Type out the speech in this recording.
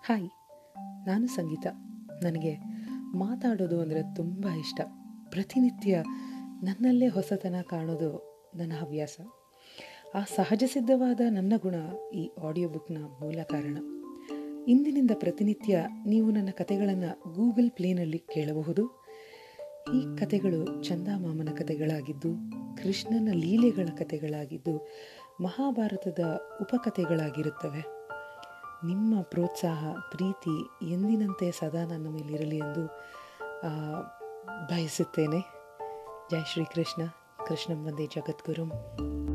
hi ನಾನು ಸಂಗೀತ ನನಗೆ ಮಾತಾಡೋದು ಅಂದರೆ ತುಂಬ ಇಷ್ಟ ಪ್ರತಿನಿತ್ಯ ನನ್ನಲ್ಲೇ ಹೊಸತನ ಕಾಣೋದು ನನ್ನ ಹವ್ಯಾಸ ಆ ಸಹಜ ಸಿದ್ಧವಾದ ನನ್ನ ಗುಣ ಈ ಆಡಿಯೋ ಬುಕ್ನ ಮೂಲ ಕಾರಣ ಇಂದಿನಿಂದ ಪ್ರತಿನಿತ್ಯ ನೀವು ನನ್ನ ಕತೆಗಳನ್ನು ಗೂಗಲ್ ಪ್ಲೇನಲ್ಲಿ ಕೇಳಬಹುದು ಈ ಕತೆಗಳು ಚಂದಾಮಾಮನ ಕತೆಗಳಾಗಿದ್ದು ಕೃಷ್ಣನ ಲೀಲೆಗಳ ಕತೆಗಳಾಗಿದ್ದು ಮಹಾಭಾರತದ ಉಪಕಥೆಗಳಾಗಿರುತ್ತವೆ ನಿಮ್ಮ ಪ್ರೋತ್ಸಾಹ ಪ್ರೀತಿ ಎಂದಿನಂತೆ ಸದಾ ನನ್ನ ಮೇಲಿರಲಿ ಎಂದು ಆ, ಬಯಸುತ್ತೇನೆ ಜೈ ಶ್ರೀಕೃಷ್ಣ ಕೃಷ್ಣಂ ವಂದೇ ಜಗದ್ಗುರುಂ